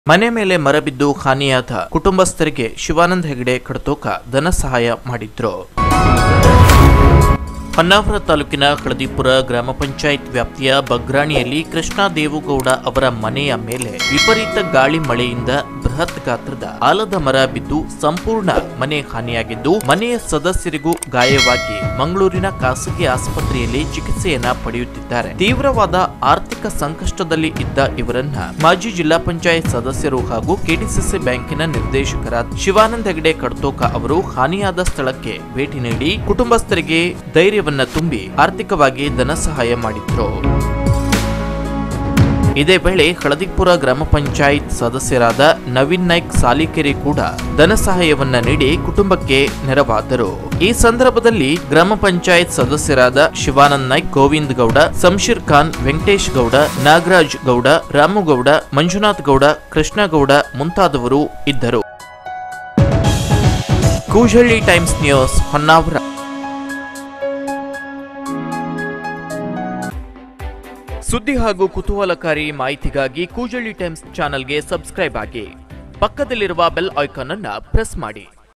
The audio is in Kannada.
ಮನೆ ಮೇಲೆ ಮರಬಿದ್ದು ಹಾನಿಯಾದ ಕುಟುಂಬಸ್ಥರಿಗೆ ಶಿವಾನಂದ ಹೆಗಡೆ ಕಡತೋಕ ಧನ ಸಹಾಯ ಮಾಡಿದ್ರು ಹೊನ್ನಾವರ ತಾಲೂಕಿನ ಹಳದಿಪುರ ಗ್ರಾಮ ಪಂಚಾಯತ್ ವ್ಯಾಪ್ತಿಯ ಬಗ್ರಾಣಿಯಲ್ಲಿ ಕೃಷ್ಣ ದೇವುಗೌಡ ಅವರ ಮನೆಯ ಮೇಲೆ ವಿಪರೀತ ಗಾಳಿ ಮಳೆಯಿಂದ ಬೃಹತ್ ಗಾತ್ರದ ಆಲದ ಮರ ಬಿದ್ದು ಸಂಪೂರ್ಣ ಮನೆ ಹಾನಿಯಾಗಿದ್ದು ಮನೆಯ ಸದಸ್ಯರಿಗೂ ಗಾಯವಾಗಿ ಮಂಗಳೂರಿನ ಖಾಸಗಿ ಆಸ್ಪತ್ರೆಯಲ್ಲಿ ಚಿಕಿತ್ಸೆಯನ್ನ ಪಡೆಯುತ್ತಿದ್ದಾರೆ ತೀವ್ರವಾದ ಆರ್ಥಿಕ ಸಂಕಷ್ಟದಲ್ಲಿ ಇದ್ದ ಇವರನ್ನ ಮಾಜಿ ಜಿಲ್ಲಾ ಪಂಚಾಯತ್ ಸದಸ್ಯರು ಹಾಗೂ ಕೆಡಿಸಿಸಿ ಬ್ಯಾಂಕಿನ ನಿರ್ದೇಶಕರಾದ ಶಿವಾನಂದ ಹೆಗಡೆ ಕಡ್ತೋಕ ಅವರು ಹಾನಿಯಾದ ಸ್ಥಳಕ್ಕೆ ಭೇಟಿ ನೀಡಿ ಕುಟುಂಬಸ್ಥರಿಗೆ ಧೈರ್ಯವನ್ನ ತುಂಬಿ ಆರ್ಥಿಕವಾಗಿ ಧನ ಸಹಾಯ ಮಾಡಿದ್ರು ಇದೇ ವೇಳೆ ಹಳದಿಪುರ ಗ್ರಾಮ ಪಂಚಾಯತ್ ಸದಸ್ಯರಾದ ನವೀನ್ ನಾಯ್ಕ್ ಸಾಲಿಕೆರೆ ಕೂಡ ಧನ ಸಹಾಯವನ್ನ ನೀಡಿ ಕುಟುಂಬಕ್ಕೆ ನೆರವಾದರು ಈ ಸಂದರ್ಭದಲ್ಲಿ ಗ್ರಾಮ ಪಂಚಾಯತ್ ಸದಸ್ಯರಾದ ಶಿವಾನಂದ್ ನಾಯ್ಕ್ ಗೋವಿಂದ್ ಗೌಡ ಸಂಶೀರ್ ಖಾನ್ ವೆಂಕಟೇಶ್ ಗೌಡ ನಾಗರಾಜ್ ಗೌಡ ರಾಮುಗೌಡ ಮಂಜುನಾಥ್ ಗೌಡ ಕೃಷ್ಣಗೌಡ ಮುಂತಾದವರು ಇದ್ದರು ಕೂಜಳ್ಳಿ ಟೈಮ್ಸ್ ನ್ಯೂಸ್ ಹೊನ್ನಾವರ ಸುದ್ದಿ ಹಾಗೂ ಕುತೂಹಲಕಾರಿ ಮಾಹಿತಿಗಾಗಿ ಕೂಜಳ್ಳಿ ಟೈಮ್ಸ್ ಚಾನೆಲ್ಗೆ ಸಬ್ಸ್ಕ್ರೈಬ್ ಆಗಿ ಪಕ್ಕದಲ್ಲಿರುವ ಬೆಲ್ ಐಕಾನ್ ಅನ್ನ ಪ್ರೆಸ್ ಮಾಡಿ